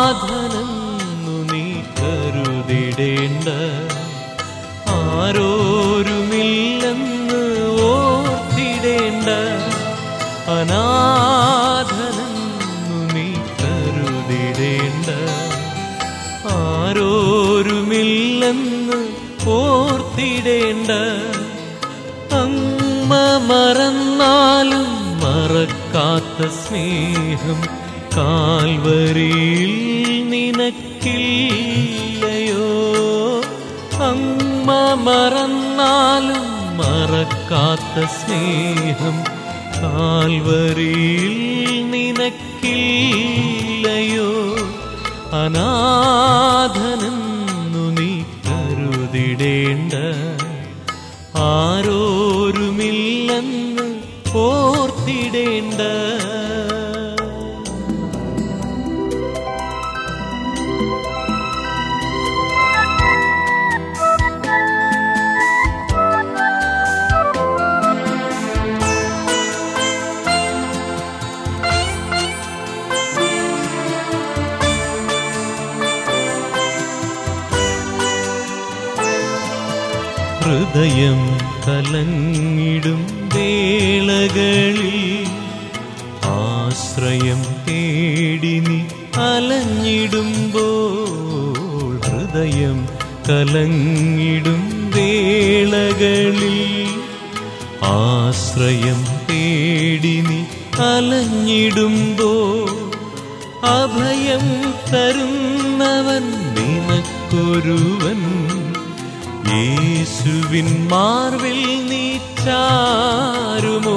അനാഥനെന്നു നീ കരുതിടേണ്ട ആരോരുമില്ലെന്ന് ഓർത്തിടേണ്ട അനാഥനെന്നു നീ കരുതിടേണ്ട ആരോരുമില്ലെന്ന് ഓർത്തിടേണ്ട അമ്മ മറന്നാലും മറക്കാത്ത സ്നേഹം കാൽവരിയിൽ നിനക്കില്ലയോ അമ്മ മറന്നാലും മറക്കാത്ത സ്നേഹം കാൽവരിയിൽ നിനക്കില്ലയോ അനാഥനെന്നു നീ കരുതിടേണ്ട ആരോരുമില്ലെന്ന് ഓർത്തിടേണ്ട ഹൃദയം കലങ്ങിടും വേളകളിൽ ആശ്രയം തേടി നീ അലഞ്ഞിടുമ്പോൾ ഹൃദയം കലങ്ങിടും വേളകളിൽ ആശ്രയം തേടി നീ അലഞ്ഞിടുമ്പോൾ അഭയം തരുന്നവൻ നിനക്കൊരുവൻ യേശുവിൻ മാർവിൽ നീ ചാരുമോ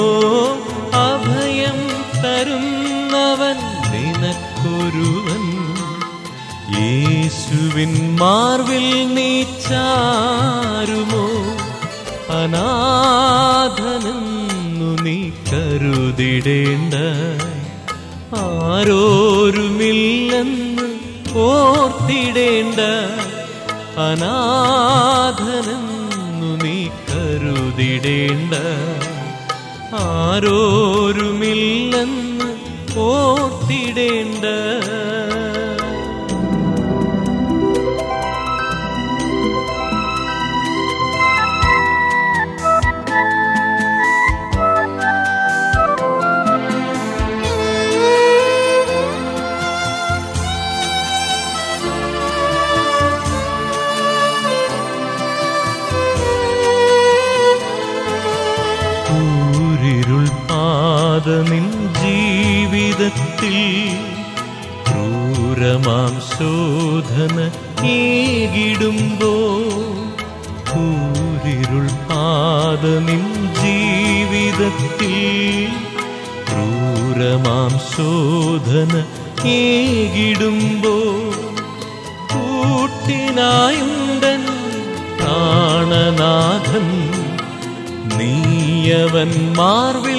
അഭയം തരുന്നവൻ നിനക്കൊരുവൻ യേശുവിൻ മാർവിൽ നീ ചാരുമോ അനാഥനെന്നു നീ കരുതിടേണ്ട ആരോരുമില്ലെന്ന് ഓർത്തിടേണ്ട അനാഥനെന്നു നീ കരുതിടേണ്ട ആരോരുമില്ലെന്ന് ഓർത്തിടേണ്ട ൂരിരുൾ പാത നിൻ ജീവിതത്തിൽ ക്രൂരമാം ശോധന ഏകിടുമ്പോ ൂരിരുൾ പാത നിൻ ജീവിതത്തിൽ ക്രൂരമാം ശോധന ഏകിടുമ്പോ കൂട്ടിനായുണ്ടൻ പ്രാണനാഥൻ നീയവൻ മാർവിൽ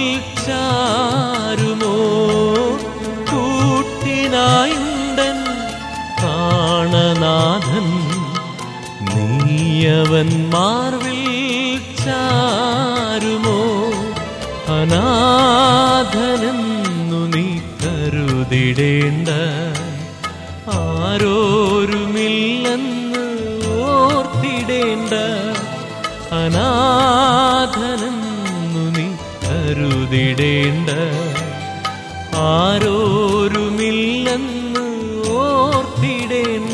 ചാരുമോ കൂട്ടിനായുണ്ടൻ പ്രാണനാഥൻ നീയവൻ മാർവിൽ ചാരുമോ അനാഥനെന്നു നീ കരുതിടേണ്ട ആരോരുമില്ലെന്ന് ഓർത്തിടേണ്ട അനാഥനെന്നു നീ കരുതിടേണ്ട ആരോരുമില്ലെന്ന് ഓർത്തിടേണ്ട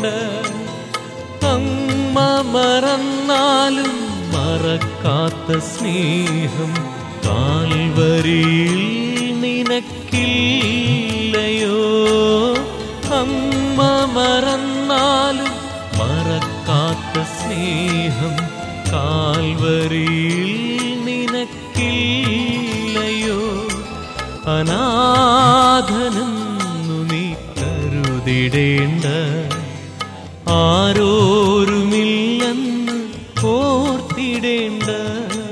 അമ്മ മറന്നാലും മറക്കാത്ത സ്നേഹം കാൽവരിയിൽ നിനക്കില്ലയോ അമ്മ മറന്നാലും മറക്കാത്ത സ്നേഹം കാൽവരിയിൽ നിനക്കില്ലയോ അനാഥനെന്നു നീ കരുതിടേണ്ട ആരോരുമില്ലെന്ന് ഓർത്തിടേണ്ട